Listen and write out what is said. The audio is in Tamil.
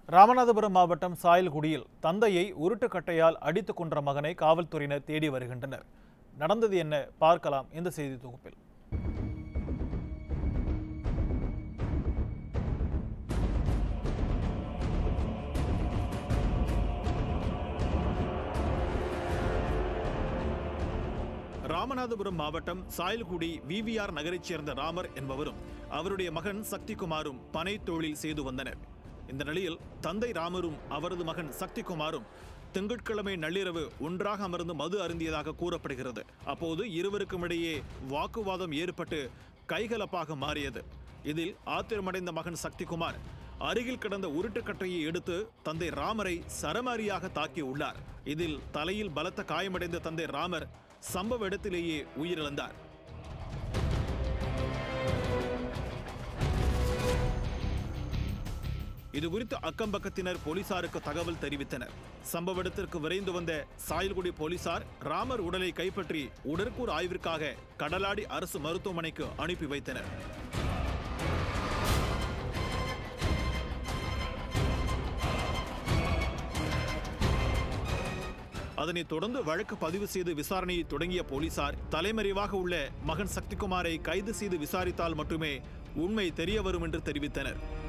ராமநாதபுரம் மாவட்டம் சாயல்குடியில் தந்தையை உருட்டுக்கட்டையால் அடித்துக் கொன்ற மகனை காவல்துறையினர் தேடி வருகின்றனர் நடந்தது என்ன பார்க்கலாம் இந்த செய்தி தொகுப்பில் ராமநாதபுரம் மாவட்டம் சாயல்குடி விவிஆர் நகரைச் சேர்ந்த ராமர் என்பவரும் அவருடைய மகன் சக்திகுமாரும் பனை தொழில் செய்து வந்தனர் இந்த நிலையில் தந்தை ராமரும் அவரது மகன் சக்திகுமாரும் திங்கட்கிழமை நள்ளிரவு ஒன்றாக அமர்ந்து மது அருந்தியதாக கூறப்படுகிறது அப்போது இருவருக்கும் இடையே வாக்குவாதம் ஏற்பட்டு கைகலப்பாக மாறியது இதில் ஆத்திரமடைந்த மகன் சக்திகுமார் அருகில் கிடந்த உருட்டுக்கட்டையை எடுத்து தந்தை ராமரை சரமாரியாக தாக்கியுள்ளார் இதில் தலையில் பலத்த காயமடைந்த தந்தை ராமர் சம்பவ இடத்திலேயே உயிரிழந்தார் இது குறித்து அக்கம்பக்கத்தினர் போலீசாருக்கு தகவல் தெரிவித்தனர் சம்பவ இடத்திற்கு விரைந்து வந்த சாயல்குடி போலீசார் ராமர் உடலை கைப்பற்றி உடற்கூறு ஆய்விற்காக கடலாடி அரசு மருத்துவமனைக்கு அனுப்பி வைத்தனர் அதனைத் தொடர்ந்து வழக்கு பதிவு செய்து விசாரணையை தொடங்கிய போலீசார் தலைமறைவாக உள்ள மகன் சக்திகுமாரை கைது செய்து விசாரித்தால் மட்டுமே உண்மை தெரிய வரும் என்று தெரிவித்தனர்